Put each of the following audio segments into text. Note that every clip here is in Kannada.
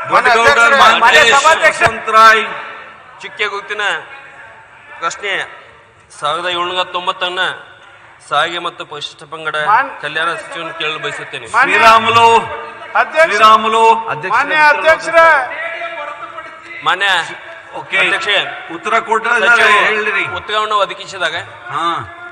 ದೊಡ್ಡಗೌಡರ್ ಮಾನ್ಯ ಮಾಂತೇಶ್ ಸಭಾಧ್ಯಕ್ಷ. ವಸಂತರಾಯ್ ಚಿಕ್ಕ ಗುರುತಿನ ಪ್ರಶ್ನೆ ಸಾವಿರದ ಏಳ್ನೂರ ತೊಂಬತ್ತನ್ನ ಸಾರಿಗೆ ಮತ್ತು ಪರಿಶಿಷ್ಟ ಪಂಗಡ ಮಾನ್- ಕಲ್ಯಾಣ ಸಚಿವನ ಕೇಳಲು ಬಯಸುತ್ತೇನೆ ಮಾನ್ಯ ಶ್ರೀರಾಮುಲು ಅಧ್ಯಕ್ಷ ಶ್ರೀರಾಮುಲು ಮಾನ್ಯ ಅಧ್ಯಕ್ಷರೇ ಮಾನ್ಯ ಓಕೆ ಅಧ್ಯಕ್ಷೆ ಉತ್ತರ ಕೊಟ್ಟಿದ್ದಾರೆ ಹೇಳಿರಿ ಉತ್ತರವನ್ನು ಒದಗಿಸಿದಾಗ ಹಾ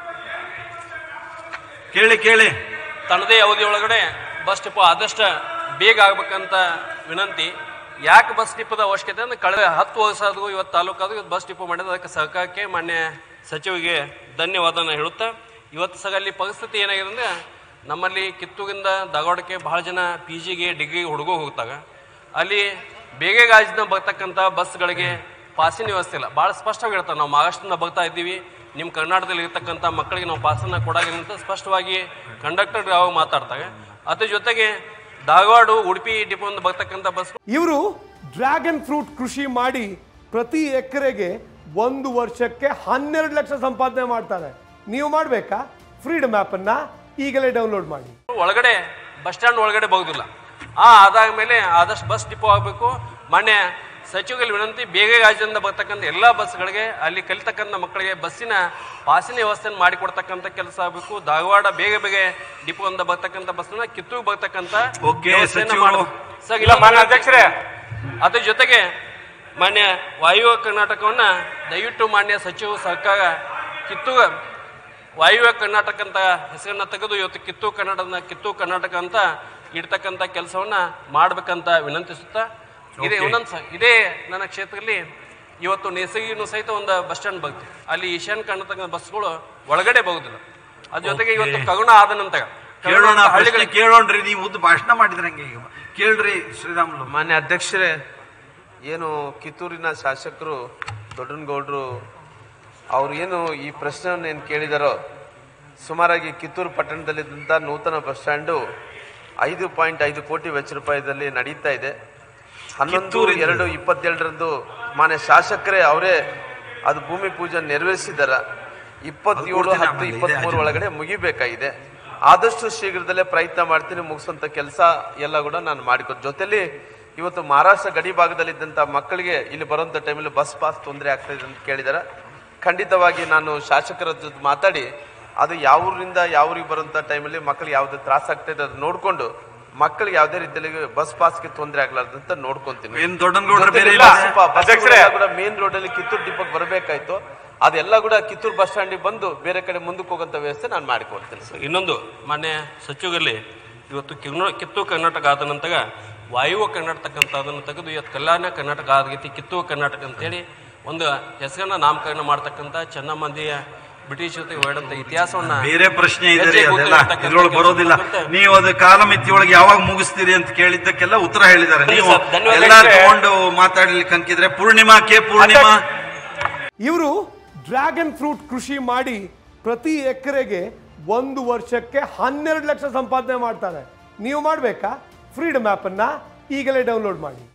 ಕೇಳಿ ಕೇಳಿ ತನ್ನದೇ ಅವಧಿಯೊಳಗಡೆ ಬಸ್ ಡಿಪೋ ಆದಷ್ಟು ಬೇಗ ಆಗ್ಬೇಕಂತ ವಿನಂತಿ ಯಾಕೆ ಬಸ್ ಡಿಪೋದ ಅವಶ್ಯಕತೆ ಅಂದ್ರೆ ಕಳೆದ ಹತ್ತು ವರ್ಷ ಆದ್ರೂ ಇವತ್ತು ತಾಲೂಕಾದ್ರು ಇವತ್ತು ಬಸ್ ಡಿಪೋ ಮಾಡಿದ ಅದಕ್ಕೆ ಸಹಕಾರಕ್ಕೆ ಮಾನ್ಯ ಸಚಿವರಿಗೆ ಧನ್ಯವಾದನ ಹೇಳುತ್ತಾ ಇವತ್ತು ಸಹ ಅಲ್ಲಿ ಪರಿಸ್ಥಿತಿ ಏನಾಗಿದೆ ಅಂದ್ರೆ ನಮ್ಮಲ್ಲಿ ಕಿತ್ತೂರಿಂದ ಧಾರವಾಡಕ್ಕೆ ಬಹಳ ಜನ ಪಿ ಜಿಗೆ ಡಿಗ್ರಿಗೆ ಹುಡುಗ ಹೋಗ್ತಾಗ ಅಲ್ಲಿ ಬೇಗ ಗಾಜಿನ ಬರ್ತಕ್ಕಂಥ ಬಸ್ಗಳಿಗೆ ಪಾಸಿನ ವ್ಯವಸ್ಥೆ ಇಲ್ಲ ಭಾಳ ಸ್ಪಷ್ಟವಾಗಿ ಹೇಳ್ತಾರೆ ನಾವು ಮಹಾರಾಷ್ಟ್ರದಿಂದ ಬರ್ತಾ ಇದ್ದೀವಿ ನಿಮ್ಮ ಕರ್ನಾಟಕದಲ್ಲಿ ಇರ್ತಕ್ಕಂಥ ಮಕ್ಕಳಿಗೆ ನಾವು ಪಾಸನ್ನ ಕೊಡಾಗಿಲ್ಲ ಅಂತ ಸ್ಪಷ್ಟವಾಗಿ ಕಂಡಕ್ಟರ್ ಯಾವಾಗ ಮಾತಾಡ್ತಾರೆ ಅದ್ರ ಜೊತೆಗೆ ಧಾರವಾಡ ಉಡುಪಿ ಡಿಪೋದಿಂದ ಬರ್ತಕ್ಕಂಥ ಬಸ್ ಇವರು ಡ್ರ್ಯಾಗನ್ ಫ್ರೂಟ್ ಕೃಷಿ ಮಾಡಿ ಪ್ರತಿ ಎಕರೆಗೆ ಒಂದು ವರ್ಷಕ್ಕೆ ಹನ್ನೆರಡು ಲಕ್ಷ ಸಂಪಾದನೆ ಮಾಡ್ತಾರೆ ನೀವು ಮಾಡಬೇಕಾ ಫ್ರೀಡಮ್ ಆ್ಯಪನ್ನು ಈಗಲೇ ಡೌನ್ಲೋಡ್ ಮಾಡಿ ಒಳಗಡೆ ಬಸ್ ಸ್ಟ್ಯಾಂಡ್ ಒಳಗಡೆ ಬರೋದಿಲ್ಲ ಆ ಆದಾದ ಮೇಲೆ ಆದಷ್ಟು ಬಸ್ ಡಿಪೋ ಆಗಬೇಕು ಮಾನ್ಯ ಸಚಿವರಲ್ಲಿ ವಿನಂತಿ ಬೇಗ ರಾಜ್ಯದಿಂದ ಬರ್ತಕ್ಕಂಥ ಎಲ್ಲ ಬಸ್ಗಳಿಗೆ ಅಲ್ಲಿ ಕಲಿತಕ್ಕಂಥ ಮಕ್ಕಳಿಗೆ ಬಸ್ಸಿನ ಪಾಸಿನ ವ್ಯವಸ್ಥೆಯನ್ನು ಮಾಡಿಕೊಡ್ತಕ್ಕಂಥ ಕೆಲಸ ಆಗಬೇಕು ಧಾರವಾಡ ಬೇಗ ಬೇಗ ಡಿಪೋದಿಂದ ಬರ್ತಕ್ಕಂಥ ಬಸ್ನ ಕಿತ್ತೂರು ಬರ್ತಕ್ಕಂಥ ಓಕೆ, ವ್ಯವಸ್ಥೆಯನ್ನ ಸಚಿವರು. ಮಾಡ್ಬೇಕು. ಸರ್, ಇಲ್ಲ ಮಾನ್ಯ ಅಧ್ಯಕ್ಷರೇ ಅದ್ರ ಜೊತೆಗೆ ಮಾನ್ಯ ವಾಯುವ್ಯ ಕರ್ನಾಟಕವನ್ನ ದಯವಿಟ್ಟು ಮಾನ್ಯ ಸಚಿವ ಸರ್ಕಾರ ಕಿತ್ತೂರು ವಾಯುವ್ಯ ಕರ್ನಾಟಕ ಅಂತ ಹೆಸರನ್ನ ತೆಗೆದು ಇವತ್ತು ಕಿತ್ತೂರು ಕನ್ನಡದ ಕಿತ್ತೂರು ಕರ್ನಾಟಕ ಅಂತ ಇಡ್ತಕ್ಕಂಥ ಕೆಲಸವನ್ನ ಮಾಡ್ಬೇಕಂತ ವಿನಂತಿಸುತ್ತಾ ಇದೇ Okay. ಒಂದೊಂದು ಸ- ಇದೇ ನನ್ನ ಕ್ಷೇತ್ರದಲ್ಲಿ ಇವತ್ತು ನೇಸಗಿನೂ ಸಹಿತ ಒಂದು ಬಸ್ ಸ್ಟ್ಯಾಂಡ್ ಬರುತ್ತೆ ಅಲ್ಲಿ ಈಶಾನ್ ಕರ್ನಾಟಕ ಬಸ್ಗಳು ಒಳಗಡೆ ಬರುದಿಲ್ಲ ಅದ್ರ ಜೊತೆಗೆ ಇವತ್ತು Okay. ಕರುಣ ಆದ ನಂತರ ಕೇಳೋಣ ಕರುಣ ಪ್ರಶ್ನೆ ಹಳ್ಳಿಗಳಿಗೆ ಕೇಳೋಣ್ರಿ ನೀವು ಉದ್ದ ಭಾಷಣ ಮಾಡಿದ್ರಂಗೆ ಈಗ ಕೇಳ್ರಿ ಶ್ರೀರಾಮುಲು ಮಾನ್ಯ ಅಧ್ಯಕ್ಷರೇ ಏನು ಕಿತ್ತೂರಿನ ಶಾಸಕರು ದೊಡ್ಡನಗೌಡರು ಅವ್ರು ಏನು ಈ ಪ್ರಶ್ನೆಯನ್ನು ಏನು ಕೇಳಿದಾರೋ ಸುಮಾರಾಗಿ ಕಿತ್ತೂರು ಪಟ್ಟಣದಲ್ಲಿದ್ದಂಥ ನೂತನ ಬಸ್ ಸ್ಟ್ಯಾಂಡು ಐದು ಪಾಯಿಂಟ್ ಐದು ಕೋಟಿ ವೆಚ್ಚ ರೂಪಾಯಿದಲ್ಲಿ ನಡೀತಾ ಇದೆ ಹನ್ನೊಂದು ಕಿತ್ತೂರಿಂದ. ಎರಡು ಇಪ್ಪತ್ತೆರಡರಂದು ಮಾನ್ಯ ಶಾಸಕರೇ ಅವರೇ ಅದು ಭೂಮಿ ಪೂಜೆ ನೆರವೇರಿಸಿದಾರ ಇಪ್ಪತ್ತೇಳು ಕೊಡ್ತೀನಿ ಹತ್ತು ಆಮೇಲೆ, ಇದೆ ಇಪ್ಪತ್ಮೂರು ಅಜೆಂಡಾ. ಒಳಗಡೆ ಮುಗಿಬೇಕಾಗಿದೆ ಆದಷ್ಟು ಶೀಘ್ರದಲ್ಲೇ ಪ್ರಯತ್ನ ಮಾಡ್ತೀನಿ ಮುಗಿಸೋಂಥ ಕೆಲಸ ಎಲ್ಲ ಕೂಡ ನಾನು ಮಾಡಿಕೊಟ್ಟು ಜೊತೆಲಿ ಇವತ್ತು ಮಹಾರಾಷ್ಟ್ರ ಗಡಿ ಭಾಗದಲ್ಲಿದ್ದಂಥ ಮಕ್ಕಳಿಗೆ ಇಲ್ಲಿ ಬರುವಂಥ ಟೈಮಲ್ಲಿ ಬಸ್ ಪಾಸ್ ತೊಂದರೆ ಆಗ್ತಾ ಇದೆ ಅಂತ ಕೇಳಿದಾರೆ ಖಂಡಿತವಾಗಿ ನಾನು ಶಾಸಕರ ಜೊತೆ ಮಾತಾಡಿ ಅದು ಯಾವ ಊರಿಂದ ಯಾವ ಊರಿಗೆ ಬರುವಂಥ ಟೈಮಲ್ಲಿ ಮಕ್ಕಳಿಗೆ ಯಾವ್ದು ತ್ರಾಸ ಆಗ್ತಾ ಇದೆ ಅದು ನೋಡ್ಕೊಂಡು ಮಕ್ಕಳಿಗೆ ಯಾವುದೇ ರೀತಿಯಲ್ಲಿ ಬಸ್ ಪಾಸ್ಗೆ ತೊಂದರೆ ಆಗ್ಲಾರ್ದಂತ ನೋಡ್ಕೊಂತೀನಿ ಏನ್ ದೊಡ್ಡನಗೌಡರು ಬೇರೆ ಜೊತೆಲಿ ಇಲ್ಲ? ಸ್ವಲ್ಪ ಅಧ್ಯಕ್ಷರೇ. ಬಸ್ಗಳೆಲ್ಲ ಕೂಡ ಮೇನ್ ರೋಡ್ ಅಲ್ಲಿ ಕಿತ್ತೂರು ಡಿಪೋಗೆ ಬರಬೇಕಾಯ್ತು ಅದೆಲ್ಲ ಕೂಡ ಕಿತ್ತೂರು ಬಸ್ ಸ್ಟ್ಯಾಂಡಿಗೆ ಬಂದು ಬೇರೆ ಕಡೆ ಮುಂದಕ್ಕೆ ಹೋಗೋಂಥ ವ್ಯವಸ್ಥೆ ನಾನು ಮಾಡಿಕೊಡ್ತೀನಿ ಸರ್ ಇನ್ನೊಂದು ಮಾನ್ಯ ಸಚಿವರಲ್ಲಿ ಇವತ್ತು ಕಿನ್ನೂ- ಕಿತ್ತೂರು ಕರ್ನಾಟಕ ಆದ ನಂತರ ವಾಯುವ್ಯ ಕರ್ನಾಟಕ ಅಂತ ಅದನ್ನು ತೆಗೆದು ಇವತ್ತು ಕಲ್ಯಾಣ ಕರ್ನಾಟಕ ಆದ ರೀತಿ ಕಿತ್ತೂರು ಕರ್ನಾಟಕ ಅಂತೇಳಿ ಒಂದು ಹೆಸರನ್ನ ನಾಮಕರಣ ಮಾಡ್ತಕ್ಕಂಥ ಚೆನ್ನಮ್ಮಂದಿಯ ಬ್ರಿಟಿಷ್ ಜೊತೆ ಹೊರಡಂತ ಇತಿಹಾಸವನ್ನ ಬೇರೆ ಪ್ರಶ್ನೆ ಇದೆ ರೀ ಹೆಜ್ಜೆ ಅದೆಲ್ಲ ಗುರುತಿರ್ತಕ್ಕಂಥ ಇದ್ರೊಳಗೆ ಬರೋದಿಲ್ಲ ಕೆಲಸ ನೀವು ಅದು ಕಾಲಮಿತಿ ಒಳಗೆ ಯಾವಾಗ ಮುಗಿಸ್ತೀರಿ ಅಂತ ಕೇಳಿದ್ದಕ್ಕೆಲ್ಲ ಉತ್ತರ ಹೇಳಿದ್ದಾರೆ ಸರಿ ನೀವು ಸರ್, ಧನ್ಯವಾದ ಎಲ್ಲ ಅಧ್ಯಕ್ಷರೇ. ತಗೊಂಡು ಮಾತಾಡ್ಲಿಕ್ಕೆ ಅಂಕಿದ್ರೆ ಪೂರ್ಣಿಮಾ ಕೆ ಪೂರ್ಣಿಮಾ ಇವರು ಡ್ರ್ಯಾಗನ್ ಫ್ರೂಟ್ ಕೃಷಿ ಮಾಡಿ ಪ್ರತಿ ಎಕರೆಗೆ ಒಂದು ವರ್ಷಕ್ಕೆ ಹನ್ನೆರಡು ಲಕ್ಷ ಸಂಪಾದನೆ ಮಾಡ್ತಾರೆ ನೀವು ಮಾಡಬೇಕಾ ಫ್ರೀಡಮ್ ಆ್ಯಪನ್ನು ಈಗಲೇ ಡೌನ್ಲೋಡ್ ಮಾಡಿ